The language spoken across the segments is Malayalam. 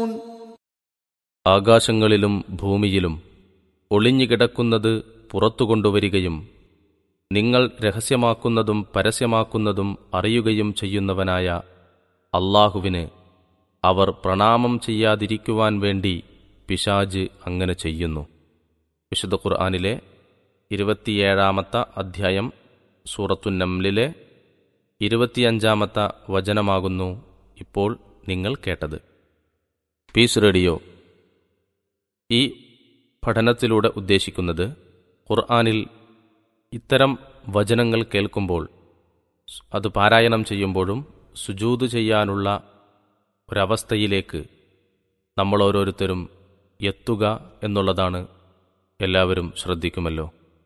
ആകാശങ്ങളിലും ഭൂമിയിലും ഒളിഞ്ഞുകിടക്കുന്നത് പുറത്തു കൊണ്ടുവരികയും നിങ്ങൾ രഹസ്യമാക്കുന്നതും പരസ്യമാക്കുന്നതും അറിയുകയും ചെയ്യുന്നവനായ അള്ളാഹുവിന് അവർ പ്രണാമം ചെയ്യാതിരിക്കുവാൻ വേണ്ടി പിശാജ് അങ്ങനെ ചെയ്യുന്നു വിശുദ്ധ ഖുർആാനിലെ ഇരുപത്തിയേഴാമത്തെ അധ്യായം സൂറത്തുന്നംലിലെ ഇരുപത്തിയഞ്ചാമത്തെ വചനമാകുന്നു ഇപ്പോൾ നിങ്ങൾ കേട്ടത് പീസ് റേഡിയോ ഈ പഠനത്തിലൂടെ ഉദ്ദേശിക്കുന്നത് ഖുർആാനിൽ ഇത്തരം വചനങ്ങൾ കേൾക്കുമ്പോൾ അത് പാരായണം ചെയ്യുമ്പോഴും സുജൂത് ചെയ്യാനുള്ള ഒരവസ്ഥയിലേക്ക് നമ്മൾ ഓരോരുത്തരും എത്തുക എന്നുള്ളതാണ് എല്ലാവരും ശ്രദ്ധിക്കുമല്ലോ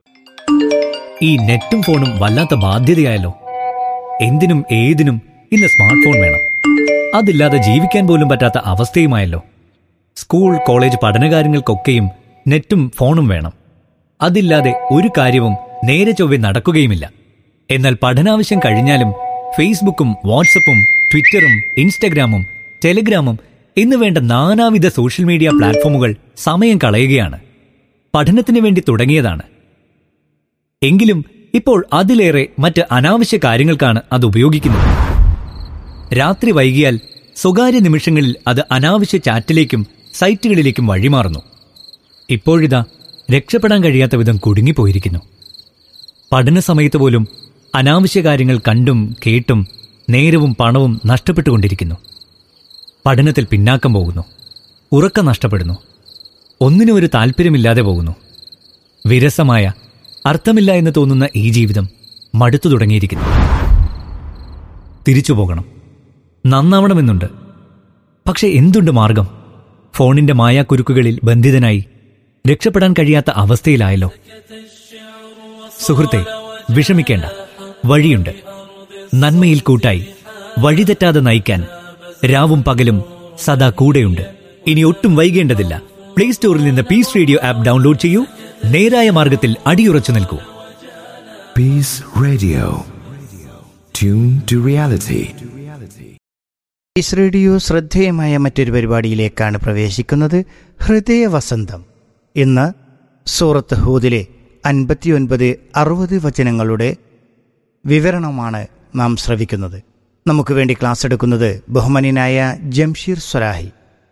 ഈ നെറ്റും ഫോണും വല്ലാത്ത ബാധ്യതയായല്ലോ എന്തിനും ഏതിനും ഇന്ന് സ്മാർട്ട് ഫോൺ വേണം അതില്ലാതെ ജീവിക്കാൻ പോലും പറ്റാത്ത അവസ്ഥയുമായല്ലോ സ്കൂൾ കോളേജ് പഠനകാര്യങ്ങൾക്കൊക്കെയും നെറ്റും ഫോണും വേണം അതില്ലാതെ ഒരു കാര്യവും നേരെ ചൊവ്വെ നടക്കുകയുമില്ല എന്നാൽ പഠനാവശ്യം കഴിഞ്ഞാലും ഫേസ്ബുക്കും വാട്സപ്പും ട്വിറ്ററും ഇൻസ്റ്റഗ്രാമും ടെലിഗ്രാമും എന്ന് വേണ്ട നാനാവിധ സോഷ്യൽ മീഡിയ പ്ലാറ്റ്ഫോമുകൾ സമയം കളയുകയാണ് പഠനത്തിന് വേണ്ടി തുടങ്ങിയതാണ് എങ്കിലും ഇപ്പോൾ അതിലേറെ മറ്റ് അനാവശ്യ കാര്യങ്ങൾക്കാണ് അത് ഉപയോഗിക്കുന്നത് രാത്രി വൈകിയാൽ സ്വകാര്യ നിമിഷങ്ങളിൽ അത് അനാവശ്യ ചാറ്റിലേക്കും സൈറ്റുകളിലേക്കും വഴിമാറുന്നു ഇപ്പോഴിതാ രക്ഷപ്പെടാൻ കഴിയാത്ത വിധം കുടുങ്ങിപ്പോയിരിക്കുന്നു പഠന സമയത്ത് പോലും അനാവശ്യ കാര്യങ്ങൾ കണ്ടും കേട്ടും നേരവും പണവും നഷ്ടപ്പെട്ടുകൊണ്ടിരിക്കുന്നു പഠനത്തിൽ പിന്നാക്കം പോകുന്നു ഉറക്കം നഷ്ടപ്പെടുന്നു ഒന്നിനും ഒരു താല്പര്യമില്ലാതെ പോകുന്നു വിരസമായ അർത്ഥമില്ല എന്ന് തോന്നുന്ന ഈ ജീവിതം മടുത്തു തുടങ്ങിയിരിക്കുന്നു തിരിച്ചു പോകണം നന്നാവണമെന്നുണ്ട് പക്ഷെ എന്തുണ്ട് മാർഗം ഫോണിന്റെ മായാക്കുരുക്കുകളിൽ ബന്ധിതനായി രക്ഷപ്പെടാൻ കഴിയാത്ത അവസ്ഥയിലായല്ലോ സുഹൃത്തെ വിഷമിക്കേണ്ട വഴിയുണ്ട് നന്മയിൽ കൂട്ടായി വഴിതെറ്റാതെ നയിക്കാൻ രാവും പകലും സദാ കൂടെയുണ്ട് ഇനി ഒട്ടും വൈകേണ്ടതില്ല പ്ലേ സ്റ്റോറിൽ നിന്ന് പീസ് റേഡിയോ ആപ്പ് ഡൗൺലോഡ് ചെയ്യൂ നേരായ മാർഗത്തിൽ അടിയുറച്ചു നിൽക്കൂ Peace Radio. Tune to reality. Peace radio ശ്രദ്ധേയമായ മറ്റൊരു പരിപാടിയിലേക്കാണ് പ്രവേശിക്കുന്നത് ഹൃദയവസന്തം ഇന്ന് സൂറത്ത് ഹൂദിലെ അൻപത്തിയൊൻപത് അറുപത് വചനങ്ങളുടെ വിവരണമാണ് നാം ശ്രവിക്കുന്നത് നമുക്ക് വേണ്ടി ക്ലാസ് എടുക്കുന്നത് ബഹുമാന്യനായ ജംഷീർ സ്വലാഹി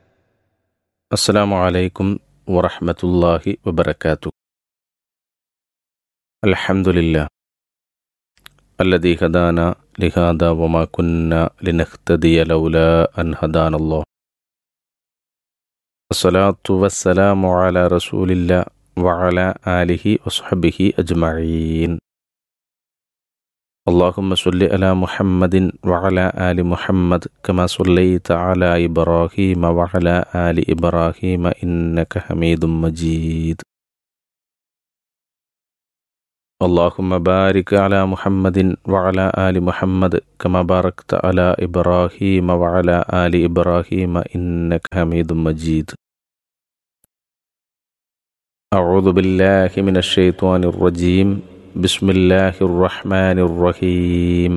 അസ്സലാമു അലൈക്കും വറഹ്മത്തുള്ളാഹി വബറകാത്തു അൽഹംദുലില്ലാ الذي هدانا لهذا وما كنا لنهتدي لولا أن هدانا الله الصلاة والسلام على رسول الله وعلى آله وصحبه أجمعين اللهم صل على محمد وعلى آل محمد كما صليت على إبراهيم وعلى آل إبراهيم إنك حميد مجيد اللهم بارك على محمد وعلى آل محمد كما باركت على إبراهيم وعلى آل إبراهيم إنك حميد مجيد أعوذ بالله من الشيطان الرجيم بسم الله الرحمن الرحيم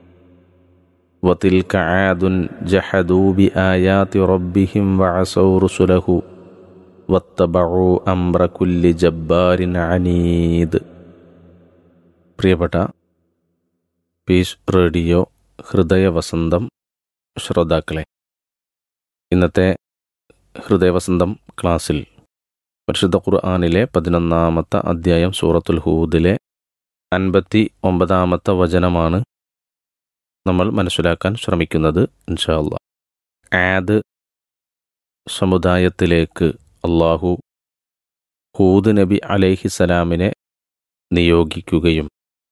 وتلك عاد جحدوا بآيات ربهم وعصوا رسله واتبعوا أمر كل جبار عنيد പ്രിയപ്പെട്ട പീസ് റേഡിയോ ഹൃദയവസന്തം ശ്രോതാക്കളെ ഇന്നത്തെ ഹൃദയവസന്തം ക്ലാസ്സിൽ പരിശുദ്ധ ഖുർആാനിലെ പതിനൊന്നാമത്തെ അധ്യായം സൂറത്തുൽ ഹൂദിലെ അൻപത്തി ഒമ്പതാമത്തെ വചനമാണ് നമ്മൾ മനസ്സിലാക്കാൻ ശ്രമിക്കുന്നത് ഇൻഷാല്ല ആദ് സമുദായത്തിലേക്ക് അള്ളാഹു ഹൂദ് നബി അലൈഹിസലാമിനെ നിയോഗിക്കുകയും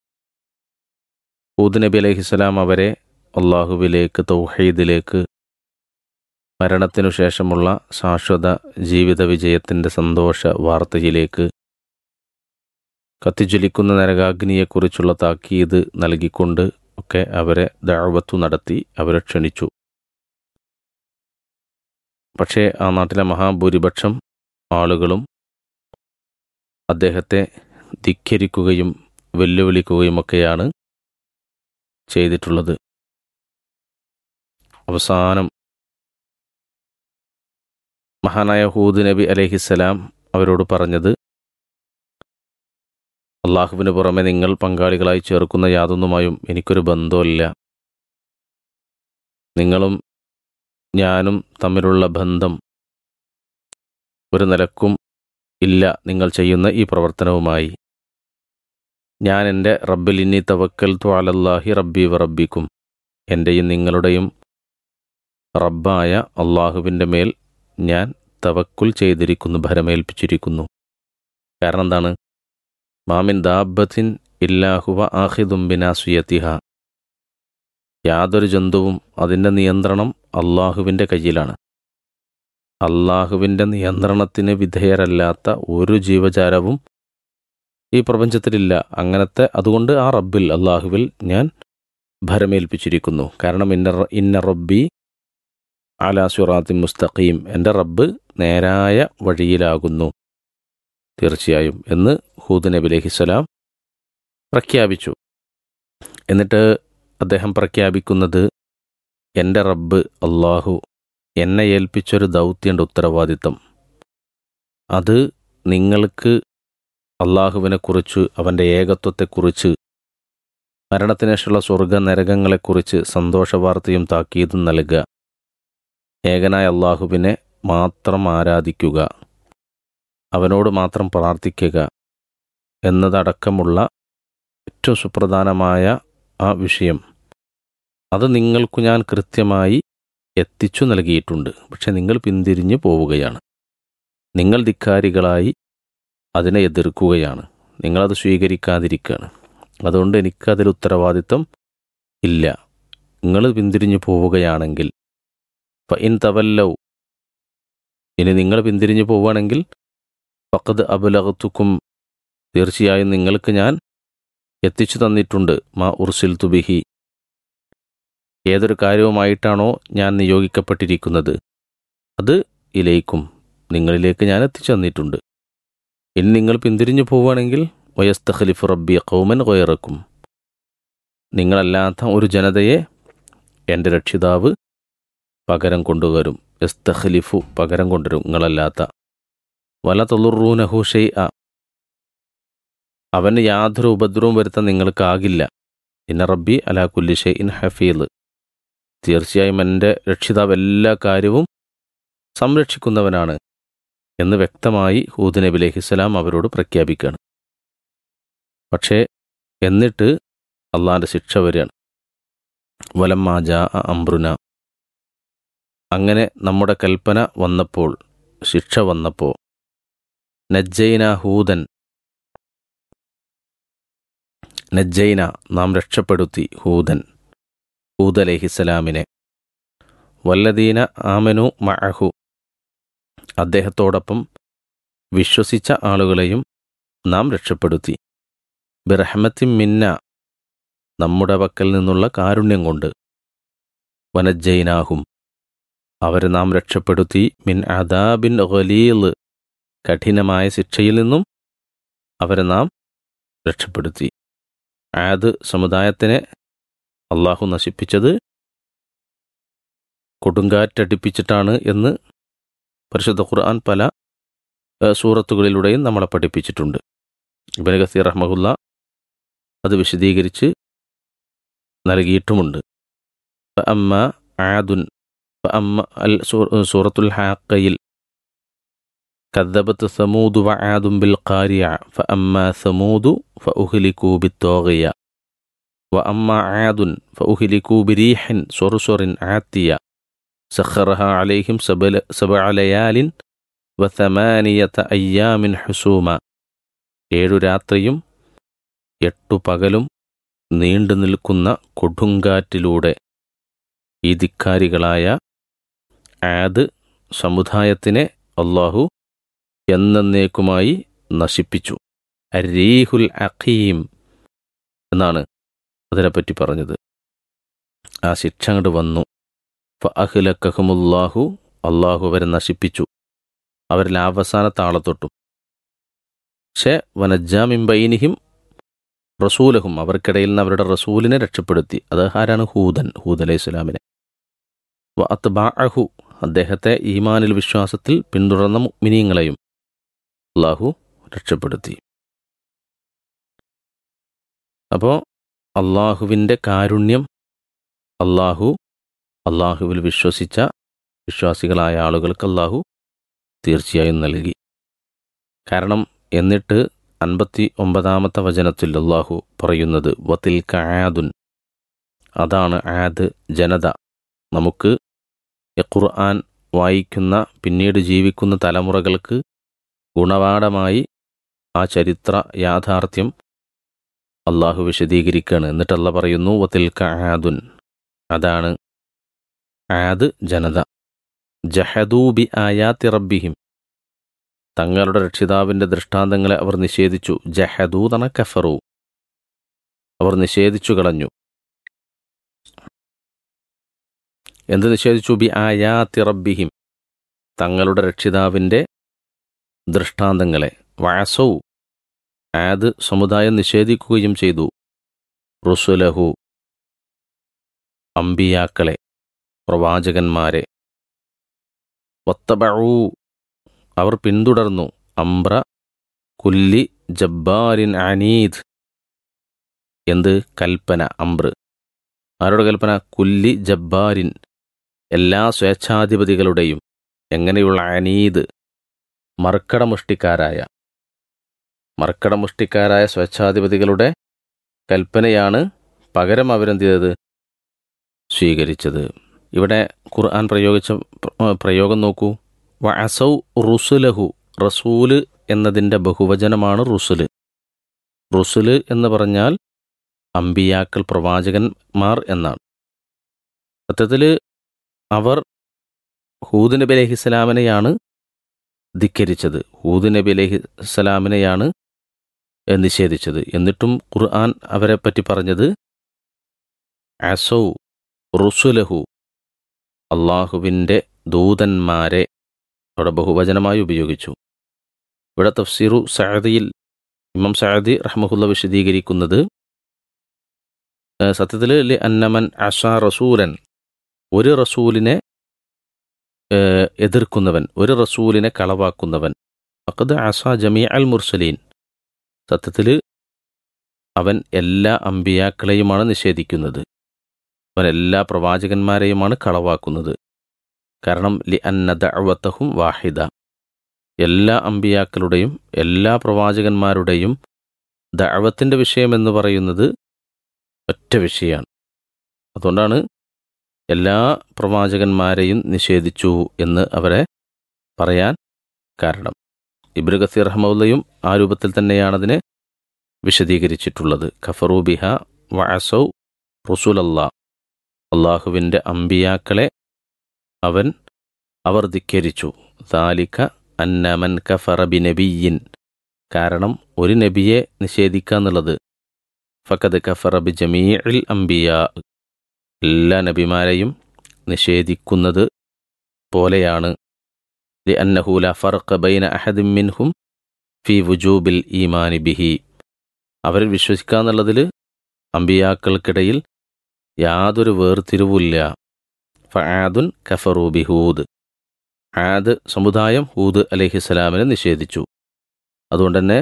ഹൂദ് നബി അലൈഹിസ്സലാം അവരെ അള്ളാഹുവിലേക്ക് തൗഹീദിലേക്ക് മരണത്തിനു ശേഷമുള്ള ശാശ്വത ജീവിത വിജയത്തിൻ്റെ സന്തോഷ വാർത്തയിലേക്ക് കത്തിജ്വലിക്കുന്ന നരകാഗ്നിയെക്കുറിച്ചുള്ള താക്കീത് നൽകിക്കൊണ്ട് ഒക്കെ അവരെ ദാഴ്വത്തു നടത്തി അവരെ ക്ഷണിച്ചു പക്ഷേ ആ നാട്ടിലെ മഹാഭൂരിപക്ഷം ആളുകളും അദ്ദേഹത്തെ ധിക്കരിക്കുകയും വെല്ലുവിളിക്കുകയുമൊക്കെയാണ് ചെയ്തിട്ടുള്ളത് അവസാനം മഹാനായ ഹൂദ് നബി അലഹിസ്സലാം അവരോട് പറഞ്ഞത് അള്ളാഹുവിന് പുറമെ നിങ്ങൾ പങ്കാളികളായി ചേർക്കുന്ന യാതൊന്നുമായും എനിക്കൊരു ബന്ധമില്ല നിങ്ങളും ഞാനും തമ്മിലുള്ള ബന്ധം ഒരു നിലക്കും ഇല്ല നിങ്ങൾ ചെയ്യുന്ന ഈ പ്രവർത്തനവുമായി ഞാൻ എൻ്റെ റബ്ബിൽ ഇന്നി തവക്കൽ ത്വാലല്ലാഹി റബ്ബി വ റബ്ബിക്കും എൻ്റെയും നിങ്ങളുടെയും റബ്ബായ അള്ളാഹുവിൻ്റെ മേൽ ഞാൻ തവക്കുൽ ചെയ്തിരിക്കുന്നു ഭരമേൽപ്പിച്ചിരിക്കുന്നു കാരണം എന്താണ് മാമിൻ ദാബത്തിൻ ഇല്ലാഹുവ ആഹിദും ബിനാസുയത്തിഹ യാതൊരു ജന്തുവും അതിൻ്റെ നിയന്ത്രണം അള്ളാഹുവിൻ്റെ കയ്യിലാണ് അള്ളാഹുവിൻ്റെ നിയന്ത്രണത്തിന് വിധേയരല്ലാത്ത ഒരു ജീവജാലവും ഈ പ്രപഞ്ചത്തിലില്ല അങ്ങനത്തെ അതുകൊണ്ട് ആ റബ്ബിൽ അള്ളാഹുവിൽ ഞാൻ ഭരമേൽപ്പിച്ചിരിക്കുന്നു കാരണം ഇന്ന റ- ഇന്ന റബ്ബി അലാ സുറാത്തി മുസ്തഖീം എൻ്റെ റബ്ബ് നേരായ വഴിയിലാകുന്നു തീർച്ചയായും എന്ന് ഹൂദ് നബി അലഹിസ്സലാം പ്രഖ്യാപിച്ചു എന്നിട്ട് അദ്ദേഹം പ്രഖ്യാപിക്കുന്നത് എൻ്റെ റബ്ബ് അള്ളാഹു എന്നെ ഏൽപ്പിച്ചൊരു ദൗത്യൻ്റെ ഉത്തരവാദിത്തം അത് നിങ്ങൾക്ക് അള്ളാഹുവിനെക്കുറിച്ച് അവൻ്റെ ഏകത്വത്തെക്കുറിച്ച് മരണത്തിന് ശേഷമുള്ള സ്വർഗ നരകങ്ങളെക്കുറിച്ച് സന്തോഷവാർത്തയും താക്കീതും നൽകുക ഏകനായ അള്ളാഹുവിനെ മാത്രം ആരാധിക്കുക അവനോട് മാത്രം പ്രാർത്ഥിക്കുക എന്നതടക്കമുള്ള ഏറ്റവും സുപ്രധാനമായ ആ വിഷയം അത് നിങ്ങൾക്കു ഞാൻ കൃത്യമായി എത്തിച്ചു നൽകിയിട്ടുണ്ട് പക്ഷെ നിങ്ങൾ പിന്തിരിഞ്ഞു പോവുകയാണ് നിങ്ങൾ ധിക്കാരികളായി അതിനെ എതിർക്കുകയാണ് നിങ്ങളത് സ്വീകരിക്കാതിരിക്കുകയാണ് അതുകൊണ്ട് എനിക്കതിൽ ഉത്തരവാദിത്തം ഇല്ല നിങ്ങൾ പിന്തിരിഞ്ഞു പോവുകയാണെങ്കിൽ ഫ ഇൻ തവല്ലൗ ഇനി നിങ്ങൾ പിന്തിരിഞ്ഞു പോവുകയാണെങ്കിൽ ഫഖദ് അബുലഹത്തുക്കും തീർച്ചയായും നിങ്ങൾക്ക് ഞാൻ എത്തിച്ചു തന്നിട്ടുണ്ട് മാ ഉർസിൽ തുബിഹി ഏതൊരു കാര്യവുമായിട്ടാണോ ഞാൻ നിയോഗിക്കപ്പെട്ടിരിക്കുന്നത് അത് ഇലേക്കും നിങ്ങളിലേക്ക് ഞാൻ എത്തിച്ചു തന്നിട്ടുണ്ട് ഇനി നിങ്ങൾ പിന്തിരിഞ്ഞു പോവുകയാണെങ്കിൽ വയസ്തഖലിഫ് റബ്ബി കൗമൻ കൊയറക്കും നിങ്ങളല്ലാത്ത ഒരു ജനതയെ എൻ്റെ രക്ഷിതാവ് പകരം കൊണ്ടുവരും എസ്തഖലിഫു പകരം കൊണ്ടുവരും നിങ്ങളല്ലാത്ത വല തൊളുറൂനഹു ഷെയ് അ അവന് യാതൊരു ഉപദ്രവവും വരുത്താൻ നിങ്ങൾക്കാകില്ല ഇന്ന റബ്ബി അലാ കുല്ലി ഷെയ് ഇൻ ഹഫീൽ തീർച്ചയായും എൻ്റെ രക്ഷിതാവ് എല്ലാ കാര്യവും സംരക്ഷിക്കുന്നവനാണ് എന്ന് വ്യക്തമായി ഹൂദ് നബി അലഹിസ്സലാം അവരോട് പ്രഖ്യാപിക്കുകയാണ് പക്ഷേ എന്നിട്ട് അള്ളാഹിൻ്റെ ശിക്ഷ വരികയാണ് വലമ്മാജ അംബ്രുന അങ്ങനെ നമ്മുടെ കൽപ്പന വന്നപ്പോൾ ശിക്ഷ വന്നപ്പോൾ നജ്ജൈന ഹൂദൻ നജ്ജൈന നാം രക്ഷപ്പെടുത്തി ഹൂദൻ ഹൂദ് അലഹിസലാമിനെ വല്ലദീന ആമനു മഅഹു അദ്ദേഹത്തോടൊപ്പം വിശ്വസിച്ച ആളുകളെയും നാം രക്ഷപ്പെടുത്തി ബിറഹ്മത്തിൻ മിന്ന നമ്മുടെ പക്കൽ നിന്നുള്ള കാരുണ്യം കൊണ്ട് വനജൈനാഹും അവരെ നാം രക്ഷപ്പെടുത്തി മിൻ അദാബിൻ ഖലീൽ കഠിനമായ ശിക്ഷയിൽ നിന്നും അവരെ നാം രക്ഷപ്പെടുത്തി ആദ് സമുദായത്തിനെ അള്ളാഹു നശിപ്പിച്ചത് കൊടുങ്കാറ്റടിപ്പിച്ചിട്ടാണ് എന്ന് പരിശുദ്ധ ഖുർആൻ പല ഏഹ്, സൂറത്തുകളിലൂടെയും നമ്മളെ പഠിപ്പിച്ചിട്ടുണ്ട് ഇബൻ ഗസീർ റഹ്മഹുല്ല അത് വിശദീകരിച്ച് നൽകിയിട്ടുമുണ്ട് അമ്മ ആദുൻ അമ്മ അൽ സൂ- സൂറത്തുൽ ഹാക്കയിൽ كذبت ثمود وعاد بالقارعة فأما ثمود فأهلكوا بالطاغية وأما عاد فأهلكوا بريح صرصر عاتية سخرها عليهم سبل- سبع ليال وثمانية أيام حسوما ഏഴു രാത്രിയും എട്ടു പകലും നീണ്ടു നിൽക്കുന്ന കൊടുങ്കാറ്റിലൂടെ ഈ ധിക്കാരികളായ ആദ് സമുദായത്തിനെ അള്ളാഹു എന്നേക്കുമായി നശിപ്പിച്ചു അരീഹുൽ അഖീം എന്നാണ് അതിനെപ്പറ്റി പറഞ്ഞത് ആ ശിക്ഷ അങ്ങോട്ട് വന്നു അഹ്ലക്കഹുമുല്ലാഹു അള്ളാഹു അവരെ നശിപ്പിച്ചു അവരിൽ അവസാന താളത്തൊട്ടും പക്ഷേ വനജാമിൻ ബൈനിഹിം റസൂലഹും അവർക്കിടയിൽ നിന്ന് അവരുടെ റസൂലിനെ രക്ഷപ്പെടുത്തി അത് ആരാണ് ഹൂദൻ ഹൂദ് അലൈഹി സ്വലാമിനെ വ അത്ബാഅഹു അദ്ദേഹത്തെ ഈമാനിൽ വിശ്വാസത്തിൽ പിന്തുടർന്ന മിനിയങ്ങളെയും അള്ളാഹു രക്ഷപ്പെടുത്തി അപ്പോൾ അള്ളാഹുവിൻ്റെ കാരുണ്യം അള്ളാഹു അള്ളാഹുവിൽ വിശ്വസിച്ച വിശ്വാസികളായ ആളുകൾക്ക് അള്ളാഹു തീർച്ചയായും നൽകി കാരണം എന്നിട്ട് അൻപത്തി ഒമ്പതാമത്തെ വചനത്തിൽ അള്ളാഹു പറയുന്നത് വത്തിൽ ആദുൻ അതാണ് ആദ് ജനത നമുക്ക് ഖുർആൻ വായിക്കുന്ന പിന്നീട് ജീവിക്കുന്ന തലമുറകൾക്ക് ഗുണപാഠമായി ആ ചരിത്ര യാഥാർത്ഥ്യം അള്ളാഹു വിശദീകരിക്കുകയാണ് എന്നിട്ട് അല്ല പറയുന്നു വത്തിൽ ആദുൻ അതാണ് ആദ് ജനത ജഹദൂബി ആയാത്തി റബ്ബിഹിം തങ്ങളുടെ രക്ഷിതാവിൻ്റെ ദൃഷ്ടാന്തങ്ങളെ അവർ നിഷേധിച്ചു ജഹദൂ തന കഫറു അവർ നിഷേധിച്ചു കളഞ്ഞു എന്ത് നിഷേധിച്ചു ബി ആയാത്തി റബ്ബിഹിം തങ്ങളുടെ രക്ഷിതാവിൻ്റെ ദൃഷ്ടാന്തങ്ങളെ വാസൗ ആദ് സമുദായം നിഷേധിക്കുകയും ചെയ്തു റുസുലഹു അമ്പിയാക്കളെ പ്രവാചകന്മാരെ ഒത്തബഴൂ അവർ പിന്തുടർന്നു അംബ്ര കുല്ലി ജബ്ബാരിൻ അനീദ് എന്ത് കൽപ്പന അംബ്ര ആരുടെ കൽപ്പന കുല്ലി ജബ്ബാരിൻ എല്ലാ സ്വേച്ഛാധിപതികളുടെയും എങ്ങനെയുള്ള അനീദ് മർക്കടമുഷ്ടിക്കാരായ മർക്കടമുഷ്ടിക്കാരായ സ്വേച്ഛാധിപതികളുടെ കൽപ്പനയാണ് പകരം അവരെന്ത് ചെയ്തത് സ്വീകരിച്ചത് ഇവിടെ ഖുർആൻ പ്രയോഗിച്ച പ്ര- പ്രയോഗം നോക്കൂ വഅസൗ റുസുലഹു റസൂല് എന്നതിൻ്റെ ബഹുവചനമാണ് റുസുല് റുസുല് എന്ന് പറഞ്ഞാൽ അമ്പിയാക്കൾ പ്രവാചകന്മാർ എന്നാണ് സത്യത്തിൽ അവർ ഹൂദ് നബി അലഹിസ്സലാമിനെയാണ് ധിക്കരിച്ചത് ഹൂദ് നബി അലഹിസ്സലാമിനെയാണ് നിഷേധിച്ചത് എന്നിട്ടും ഖുർആൻ അവരെ പറ്റി പറഞ്ഞത് അസൗ റുസുലഹു അള്ളാഹുവിൻ്റെ ദൂതന്മാരെ അവിടെ ബഹുവചനമായി ഉപയോഗിച്ചു ഇവിടെ തഫ്സീറു സഅദിയിൽ ഇമാം സഅദി റഹ്മഹുല്ല വിശദീകരിക്കുന്നത് സത്യത്തിൽ ലി അന്നമൻ അഷ റസൂലൻ ഒരു റസൂലിനെ ഏഹ്, എതിർക്കുന്നവൻ ഒരു റസൂലിനെ കളവാക്കുന്നവൻ അക്കത് അസ ജമീ അൽ മുർസലീൻ സത്യത്തിൽ അവൻ എല്ലാ അമ്പിയാക്കളെയുമാണ് നിഷേധിക്കുന്നത് അവൻ എല്ലാ പ്രവാചകന്മാരെയുമാണ് കളവാക്കുന്നത് കാരണം ലി അന്ന ദഅവത്തഹും വാഹിദ എല്ലാ അമ്പിയാക്കളുടെയും എല്ലാ പ്രവാചകന്മാരുടെയും ദഅവത്തിൻ്റെ വിഷയമെന്ന് പറയുന്നത് ഒറ്റ വിഷയമാണ് അതുകൊണ്ടാണ് എല്ലാ പ്രവാചകന്മാരെയും നിഷേധിച്ചു എന്ന് അവരെ പറയാൻ കാരണം ഇബ്രു ഗസീർ റഹ്മുല്ലയും ആ രൂപത്തിൽ തന്നെയാണ് അതിനെ വിശദീകരിച്ചിട്ടുള്ളത് ഖഫറു ബിഹ വഅസൗ റുസുലല്ലാ അള്ളാഹുവിൻ്റെ അമ്പിയാക്കളെ അവൻ അവർ ധിക്കരിച്ചു താലിക അന്നമൻ കഫറ ബി നബിയിൻ കാരണം ഒരു നബിയെ നിഷേധിക്കുക എന്നുള്ളത് ഫക്കത് കഫറ ബി ജമീഇൽ അംബിയ എല്ലാ നബിമാരെയും നിഷേധിക്കുന്നത് പോലെയാണ് ലി അന്നഹൂല ഫർഖ ബൈന അഹദിൻ മിൻഹും ഫി വുജൂബിൽ ഈമാനി ബിഹി അവരിൽ വിശ്വസിക്കുക എന്നുള്ളതിൽ അമ്പിയാക്കൾക്കിടയിൽ യാതൊരു വേർതിരിവുമില്ല ഫആദുൻ കഫറു ബിഹൂദ് ആദ് സമുദായം ഹൂദ് അലഹിസ്സലാമിനെ നിഷേധിച്ചു അതുകൊണ്ട് തന്നെ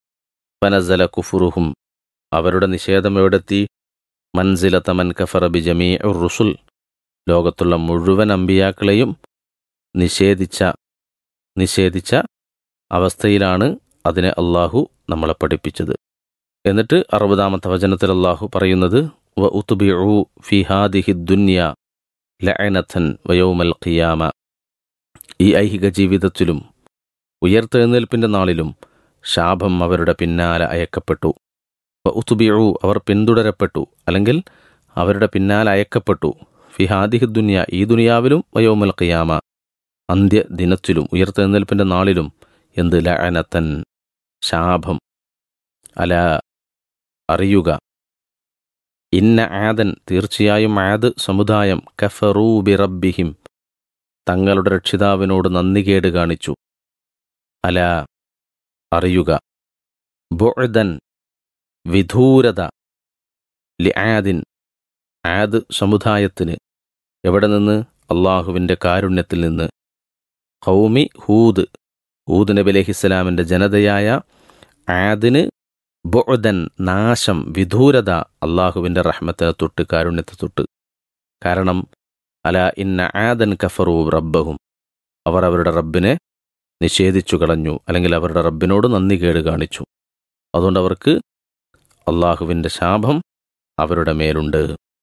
ഫനസല കുഫുറുഹും അവരുടെ നിഷേധം എവിടെത്തി മൻസിലത്ത മൻ കഫറ ബി ജമീ റുസുൽ ലോകത്തുള്ള മുഴുവൻ അമ്പിയാക്കളെയും നിഷേധിച്ച നിഷേധിച്ച അവസ്ഥയിലാണ് അതിനെ അള്ളാഹു നമ്മളെ പഠിപ്പിച്ചത് എന്നിട്ട് അറുപതാമത്തെ വചനത്തിൽ അള്ളാഹു പറയുന്നത് വ ഉത്തുബിഉ ഫി ഹാദിഹി ദുന്യ ലഅനഥൻ വയൗമൽ ഖിയാമ ഈ ഐഹിക ജീവിതത്തിലും ഉയർത്തെഴുന്നേൽപ്പിൻ്റെ നാളിലും ശാപം അവരുടെ പിന്നാലെ അയക്കപ്പെട്ടു വ ഉത്തുബിഉ അവർ പിന്തുടരപ്പെട്ടു അല്ലെങ്കിൽ അവരുടെ പിന്നാലെ അയക്കപ്പെട്ടു ഫി ഹാദിഹി ദുന്യ ഈ ദുനിയാവിലും വയോമൽ ഖിയാമ അന്ത്യ ദിനത്തിലും ഉയർത്തെഴുന്നേൽപ്പിൻ്റെ നാളിലും എന്ത് ലഅനത്തൻ ശാപം അല അറിയുക ഇന്ന ആദൻ തീർച്ചയായും ആദ് സമുദായം കഫറൂ ബി റബ്ബിഹിം തങ്ങളുടെ രക്ഷിതാവിനോട് നന്ദികേട് കാണിച്ചു അല അറിയുക ബുഅദൻ വിധൂരത ലി ആദിൻ ആദ് സമുദായത്തിന് എവിടെ നിന്ന് അള്ളാഹുവിൻ്റെ കാരുണ്യത്തിൽ നിന്ന് ഹൗമി ഹൂദ് ഹൂദ് നബി അലഹിസ്സലാമിൻ്റെ ജനതയായ ആദിന് ബുഅദൻ നാശം വിദൂരത അള്ളാഹുവിൻ്റെ റഹ്മത്തെ തൊട്ട് കാരുണ്യത്തെ തൊട്ട് കാരണം അല ഇന്ന ആദൻ കഫറു റബ്ബഹും അവർ അവരുടെ റബ്ബിനെ നിഷേധിച്ചു കളഞ്ഞു അല്ലെങ്കിൽ അവരുടെ റബ്ബിനോട് നന്ദി കേട് കാണിച്ചു അതുകൊണ്ട് അവർക്ക് അള്ളാഹുവിൻ്റെ ശാപം അവരുടെ മേലുണ്ട്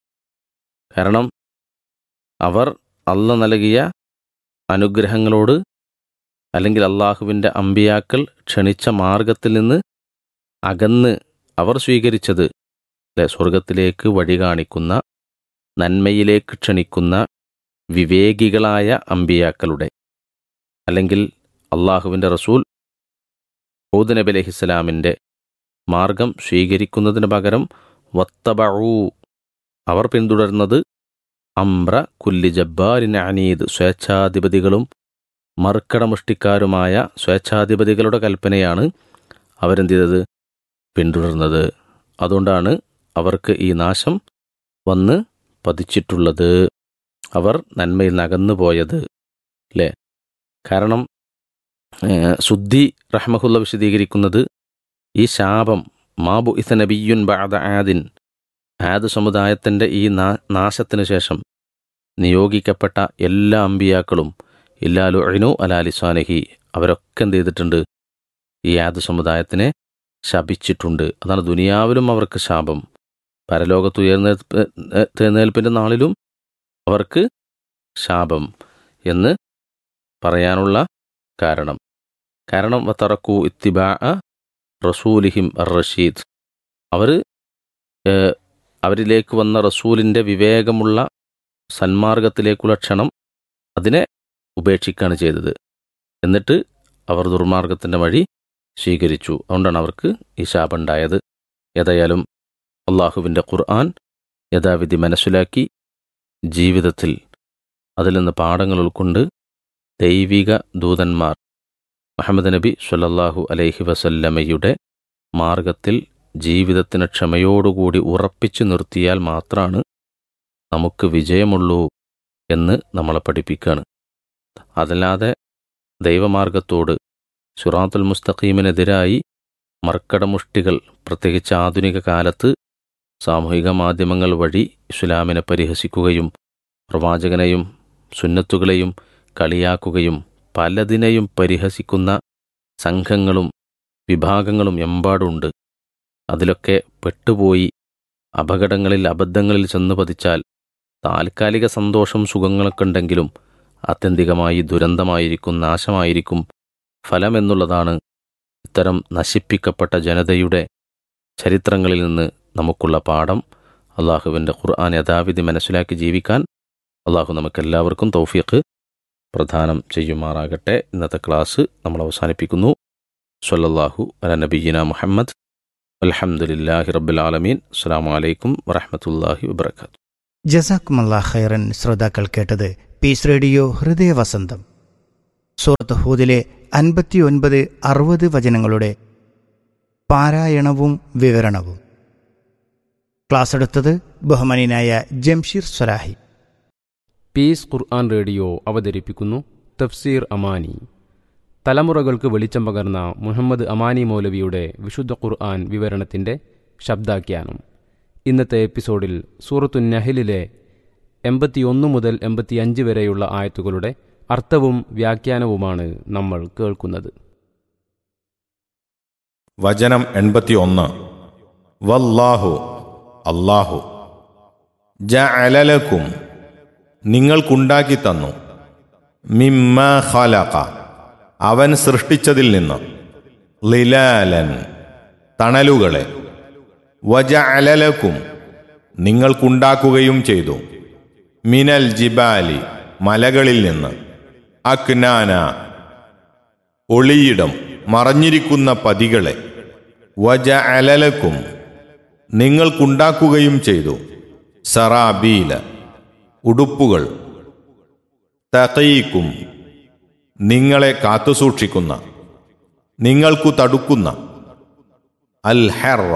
കാരണം അവർ അല്ല നൽകിയ അനുഗ്രഹങ്ങളോട് അല്ലെങ്കിൽ അള്ളാഹുവിൻ്റെ അമ്പിയാക്കൾ ക്ഷണിച്ച മാർഗത്തിൽ നിന്ന് അകന്ന് അവർ സ്വീകരിച്ചത് അല്ലെ സ്വർഗത്തിലേക്ക് വഴി കാണിക്കുന്ന നന്മയിലേക്ക് ക്ഷണിക്കുന്ന വിവേകികളായ അമ്പിയാക്കളുടെ അല്ലെങ്കിൽ അള്ളാഹുവിൻ്റെ റസൂൽ ഹൂദ് നബി അലഹിസ്സലാമിൻ്റെ മാർഗം സ്വീകരിക്കുന്നതിന് പകരം വത്തബഊ അവർ പിന്തുടർന്നത് അംറ കുല്ലി ജബ്ബാരിൻ അനീദ് സ്വേച്ഛാധിപതികളും മർക്കടമുഷ്ടിക്കാരുമായ സ്വേച്ഛാധിപതികളുടെ കൽപ്പനയാണ് അവരെന്ത് ചെയ്തത് പിന്തുടർന്നത് അതുകൊണ്ടാണ് അവർക്ക് ഈ നാശം വന്ന് പതിച്ചിട്ടുള്ളത് അവർ നന്മയിൽ നിന്ന് അകന്നു പോയത് അല്ലേ കാരണം ഏഹ്, സുദ്ദി റഹ്മഹുല്ല വിശദീകരിക്കുന്നത് ഈ ശാപം മാബു ഇസ നബിയുൻ ബാദ ആദിൻ ആദ് സമുദായത്തിൻ്റെ ഈ നാ- നാശത്തിന് ശേഷം നിയോഗിക്കപ്പെട്ട എല്ലാ അമ്പിയാക്കളും ഇല്ലാലു അഴിനു അലാലിസ്വാനഹി അവരൊക്കെ എന്ത് ചെയ്തിട്ടുണ്ട് ഈ ആദ് സമുദായത്തിനെ ശപിച്ചിട്ടുണ്ട് അതാണ് ദുനിയാവിലും അവർക്ക് ശാപം പരലോകത്ത് ഉയർന്നെഴുന്നേൽപ്പിൻ്റെ നാളിലും അവർക്ക് ശാപം എന്ന് പറയാനുള്ള കാരണം കാരണം വത്തറക്കു ഇത്തിബാ റസൂലിഹിം അർ റഷീദ് അവർ അവരിലേക്ക് വന്ന റസൂലിൻ്റെ വിവേകമുള്ള സന്മാർഗത്തിലേക്കുള്ള ക്ഷണം അതിനെ ഉപേക്ഷിക്കുകയാണ് ചെയ്തത് എന്നിട്ട് അവർ ദുർമാർഗത്തിൻ്റെ വഴി സ്വീകരിച്ചു അതുകൊണ്ടാണ് അവർക്ക് ഈ ശാപമുണ്ടായത് ഏതായാലും അള്ളാഹുവിൻ്റെ ഖുർആൻ യഥാവിധി മനസ്സിലാക്കി ജീവിതത്തിൽ അതിൽ നിന്ന് പാഠങ്ങൾ ഉൾക്കൊണ്ട് ദൈവിക ദൂതന്മാർ മുഹമ്മദ് നബി സ്വല്ലല്ലാഹു അലൈഹി വസല്ലമയുടെ മാർഗത്തിൽ ജീവിതത്തിന് ക്ഷമയോടുകൂടി ഉറപ്പിച്ചു നിർത്തിയാൽ മാത്രമാണ് നമുക്ക് വിജയമുള്ളൂ എന്ന് നമ്മളെ പഠിപ്പിക്കുകയാണ് അതല്ലാതെ ദൈവമാർഗത്തോട് സുറാത്തുൽ മുസ്തഖീമിനെതിരായി മർക്കടമുഷ്ടികൾ പ്രത്യേകിച്ച് ആധുനിക കാലത്ത് സാമൂഹിക മാധ്യമങ്ങൾ വഴി ഇസ്ലാമിനെ പരിഹസിക്കുകയും പ്രവാചകനെയും സുന്നത്തുകളെയും കളിയാക്കുകയും പലതിനെയും പരിഹസിക്കുന്ന സംഘങ്ങളും വിഭാഗങ്ങളും എമ്പാടുണ്ട് അതിലൊക്കെ പെട്ടുപോയി അപകടങ്ങളിൽ അബദ്ധങ്ങളിൽ ചെന്നു പതിച്ചാൽ താൽക്കാലിക സന്തോഷം സുഖങ്ങളൊക്കെ ഉണ്ടെങ്കിലും ആത്യന്തികമായി ദുരന്തമായിരിക്കും നാശമായിരിക്കും ഫലമെന്നുള്ളതാണ് ഇത്തരം നശിപ്പിക്കപ്പെട്ട ജനതയുടെ ചരിത്രങ്ങളിൽ നിന്ന് നമുക്കുള്ള പാഠം അള്ളാഹുവിൻ്റെ ഖുർആൻ യഥാവിധി മനസ്സിലാക്കി ജീവിക്കാൻ അള്ളാഹു നമുക്കെല്ലാവർക്കും തൗഫീഖ് പ്രദാനം ചെയ്യുമാറാകട്ടെ ഇന്നത്തെ ക്ലാസ് നമ്മൾ അവസാനിപ്പിക്കുന്നു സ്വല്ലല്ലാഹു അല നബീന മുഹമ്മദ് അൽഹംദുലില്ലാഹി റബ്ബിൽ ആലമീൻ അസ്സാം വലൈക്കും വറഹമത്തല്ലാഹി വബർക്കാത്തു ജസാക്കുമല്ലാ ഖൈറൻ ശ്രോതാക്കൾ കേട്ടത് പീസ് റേഡിയോ ഹൃദയവസന്തം സൂറത്ത് ഹൂദിലെ അൻപത്തിയൊൻപത് അറുപത് വചനങ്ങളുടെ പാരായണവും വിവരണവും ക്ലാസ് എടുത്തത് ബഹുമാനിനായ ജംഷീർ സ്വലാഹി പീസ് ഖുർആൻ റേഡിയോ അവതരിപ്പിക്കുന്നു തഫ്സീർ അമാനി തലമുറകൾക്ക് വെളിച്ചം പകർന്ന മുഹമ്മദ് അമാനി മൗലവിയുടെ വിശുദ്ധ ഖുർആൻ വിവരണത്തിൻ്റെ ശബ്ദാഖ്യാനം ഇന്നത്തെ എപ്പിസോഡിൽ സൂറത്തു നഹലിലെ എൺപത്തിയൊന്ന് മുതൽ എൺപത്തിയഞ്ച് വരെയുള്ള ആയത്തുകളുടെ അർത്ഥവും വ്യാഖ്യാനവുമാണ് നമ്മൾ കേൾക്കുന്നത് വചനം എൺപത്തിയൊന്ന് വല്ലാഹു അല്ലാഹു ജഅലലക്കും നിങ്ങൾക്കുണ്ടാക്കി തന്നു മിമ്മ ഖലഖ അവൻ സൃഷ്ടിച്ചതിൽ നിന്ന് ലിലാലൻ തണലുകളെ വജഅലലക്കും നിങ്ങൾക്കുണ്ടാക്കുകയും ചെയ്തു മിനൽ ജിബാലി മലകളിൽ നിന്ന് അക്നാന ഒളിയിടം മറഞ്ഞിരിക്കുന്ന പതികളെ വജ അലലക്കും നിങ്ങൾക്കുണ്ടാക്കുകയും ചെയ്തു സറാബീല ഉടുപ്പുകൾ തകയിക്കും നിങ്ങളെ കാത്തുസൂക്ഷിക്കുന്ന നിങ്ങൾക്കു തടുക്കുന്ന അൽ ഹെറ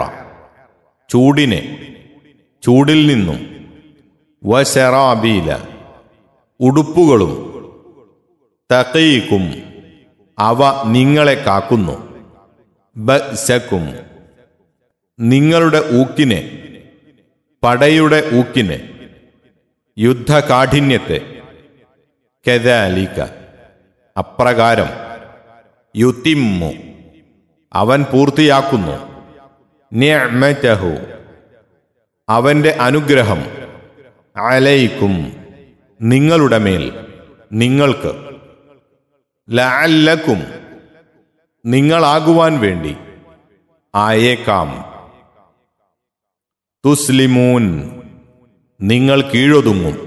ചൂടിനെ ചൂടിൽ നിന്നും വസറാബീല ഉടുപ്പുകളും തകീക്കും അവ നിങ്ങളെ കാക്കുന്നു ബസക്കും നിങ്ങളുടെ ഊക്കിനെ പടയുടെ ഊക്കിനെ യുദ്ധകാഠിന്യത്തെ കെതാലിക്ക അപ്രകാരം യുത്തിമ്മു അവൻ പൂർത്തിയാക്കുന്നു നിഅ്മതഹു അവന്റെ അനുഗ്രഹം അലൈക്കും നിങ്ങളുടെ മേൽ നിങ്ങൾക്ക് ലഅല്ലക്കും നിങ്ങളാകുവാൻ വേണ്ടി ആയേക്കാം തുസ്ലിമൂൻ നിങ്ങൾ കീഴൊതുങ്ങും